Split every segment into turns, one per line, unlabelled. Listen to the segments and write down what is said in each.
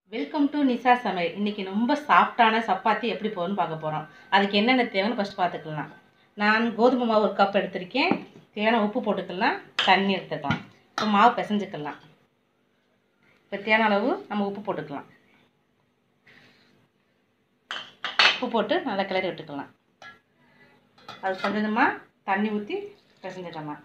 welcome to நிசா சமையல் இன்றைக்கி ரொம்ப சாஃப்டான சப்பாத்தி எப்படி போகுதுன்னு பார்க்க போகிறோம் அதுக்கு என்னென்ன தேவைன்னு ஃபஸ்ட் பார்த்துக்கலாம் நான் கோதுமை மாவு ஒரு கப் எடுத்திருக்கேன் தேவையான உப்பு போட்டுக்கலாம் தண்ணி எடுத்துக்கலாம் இப்போ மாவு பிசைஞ்சுக்கலாம் இப்போ தேவையான அளவு நம்ம உப்பு போட்டுக்கலாம் உப்பு போட்டு நல்லா கிளறி விட்டுக்கலாம் அது கொஞ்சம் கொஞ்சமாக தண்ணி ஊற்றி பிசைஞ்சிக்கலாம்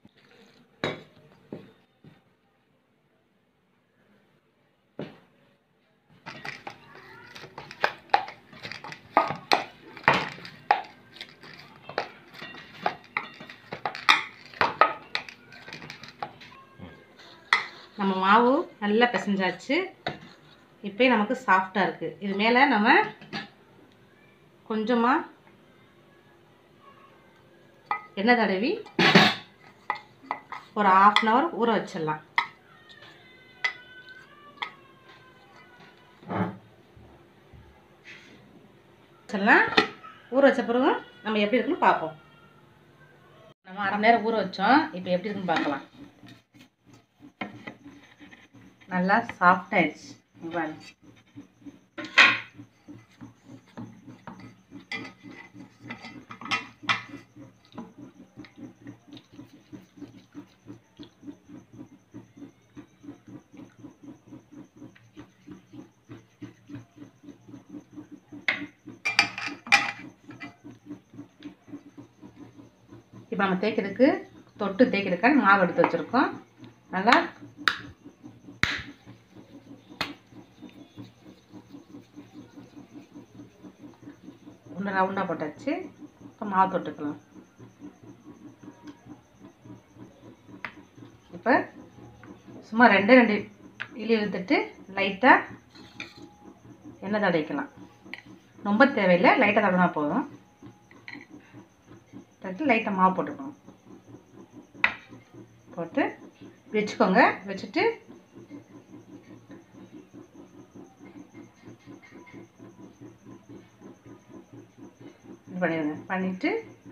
நம்ம மாவு நல்லா பிசைஞ்சாச்சு இப்போ நமக்கு சாஃப்டாக இருக்குது இது மேலே நம்ம கொஞ்சமாக எண்ணெய் தடவி ஒரு ஆஃப் அன் ஹவர் ஊற வச்சிடலாம் வச்சிடலாம் ஊற வச்ச பிறகு நம்ம எப்படி இருக்குன்னு பார்ப்போம் நம்ம அரை மணி நேரம் ஊற வச்சோம் இப்போ எப்படி இருக்குன்னு பார்க்கலாம் நல்லா சாஃப்ட் ஆயிடுச்சு பாருங்க இப்போ நம்ம தேய்க்கிறதுக்கு தொட்டு தேய்க்கிறதுக்காக மாவு எடுத்து வச்சுருக்கோம் நல்லா ஒன்று ரவுண்டாக போட்டாச்சு இப்போ மாவு தொட்டுக்கலாம் இப்போ சும்மா ரெண்டு ரெண்டு இலி இழுத்துட்டு லைட்டாக எண்ணெய் தடவிக்கலாம் ரொம்ப தேவையில்லை லைட்டாக தடவினா போதும் தட்டு லைட்டாக மாவு போட்டுக்கணும் போட்டு வச்சுக்கோங்க வச்சுட்டு இது பண்ணிடுங்க பண்ணிவிட்டு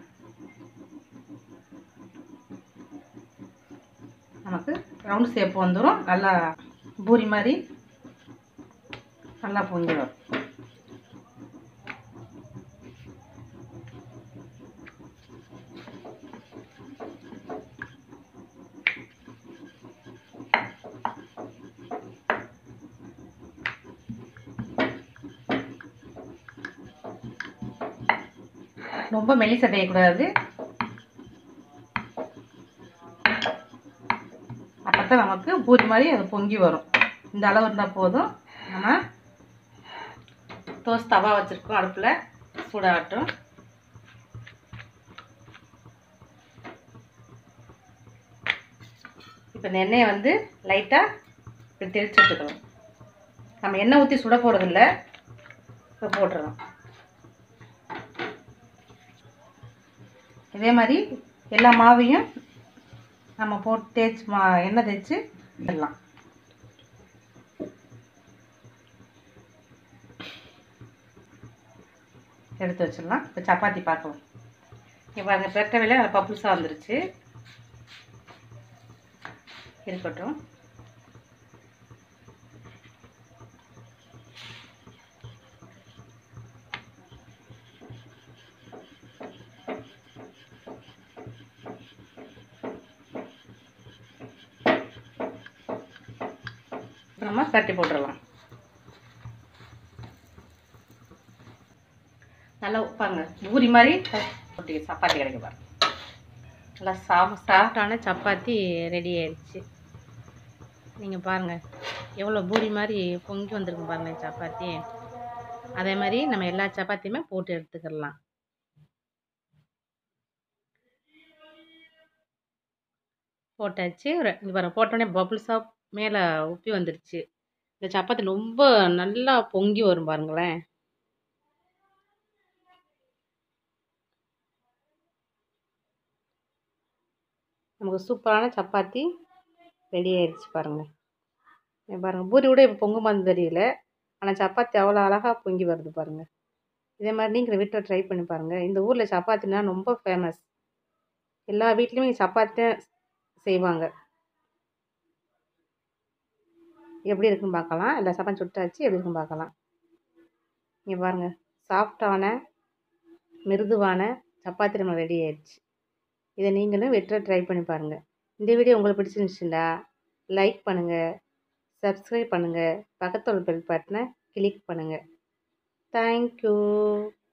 நமக்கு ரவுண்ட் ஷேப் வந்துடும் நல்லா பூரி மாதிரி நல்லா பொங்கி வரும் ரொம்ப மெலிசை செய்யக்கூடாது அப்போ தான் நமக்கு பூரி மாதிரி அது பொங்கி வரும் இந்த அளவு இருந்தால் போதும் நம்ம தோசை தவா வச்சுருக்கோம் அடுப்பில் சூடாகட்டும் இப்போ இந்த எண்ணெயை வந்து லைட்டாக இப்படி தெளிச்சு விட்டுக்கலாம் நம்ம எண்ணெய் ஊற்றி சுட போகிறதில்ல இப்போ போட்டுறோம் இதே மாதிரி எல்லா மாவையும் நம்ம போட்டு தேய்ச்சி மா எண்ணெய் தேய்ச்சி விடலாம் எடுத்து வச்சிடலாம் இப்போ சப்பாத்தி பார்க்கலாம் இப்போ அந்த பெட்டவையில் நல்லா பப்புள்ஸாக வந்துருச்சு இருக்கட்டும் நம்ம தட்டி போட்டுடலாம் நல்லா உப்பாங்க பூரி மாதிரி ஒட்டி சப்பாத்தி கிடைக்க பாருங்க நல்லா சாஃப்ட் சாஃப்டான சப்பாத்தி ரெடி ஆயிடுச்சு நீங்கள் பாருங்கள் எவ்வளோ பூரி மாதிரி பொங்கி வந்திருக்கு பாருங்கள் சப்பாத்தி அதே மாதிரி நம்ம எல்லா சப்பாத்தியுமே போட்டு எடுத்துக்கிடலாம் போட்டாச்சு இங்கே பாருங்க போட்டோடனே பபுள்ஸாக மேலே உப்பி வந்துருச்சு இந்த சப்பாத்தி ரொம்ப நல்லா பொங்கி வரும் பாருங்களேன் நமக்கு சூப்பரான சப்பாத்தி ரெடி ஆயிடுச்சு பாருங்கள் பாருங்கள் பூரி கூட இப்போ பொங்கு மாதிரி தெரியல ஆனால் சப்பாத்தி அவ்வளோ அழகாக பொங்கி வருது பாருங்கள் இதே மாதிரி நீங்கள் வீட்டில் ட்ரை பண்ணி பாருங்கள் இந்த ஊரில் சப்பாத்தினா ரொம்ப ஃபேமஸ் எல்லா வீட்லேயுமே சப்பாத்தி தான் செய்வாங்க எப்படி இருக்குன்னு பார்க்கலாம் எல்லா சப்பாத்தி சுட்டாச்சு எப்படி இருக்குன்னு பார்க்கலாம் இங்கே பாருங்கள் சாஃப்டான மிருதுவான சப்பாத்தி நம்ம ரெடி ஆயிடுச்சு இதை நீங்களும் வெட்டில் ட்ரை பண்ணி பாருங்கள் இந்த வீடியோ உங்களுக்கு பிடிச்சிருந்துச்சுண்டா லைக் பண்ணுங்கள் சப்ஸ்கிரைப் பண்ணுங்கள் பக்கத்தில் பெல் பட்டனை கிளிக் பண்ணுங்கள் தேங்க்யூ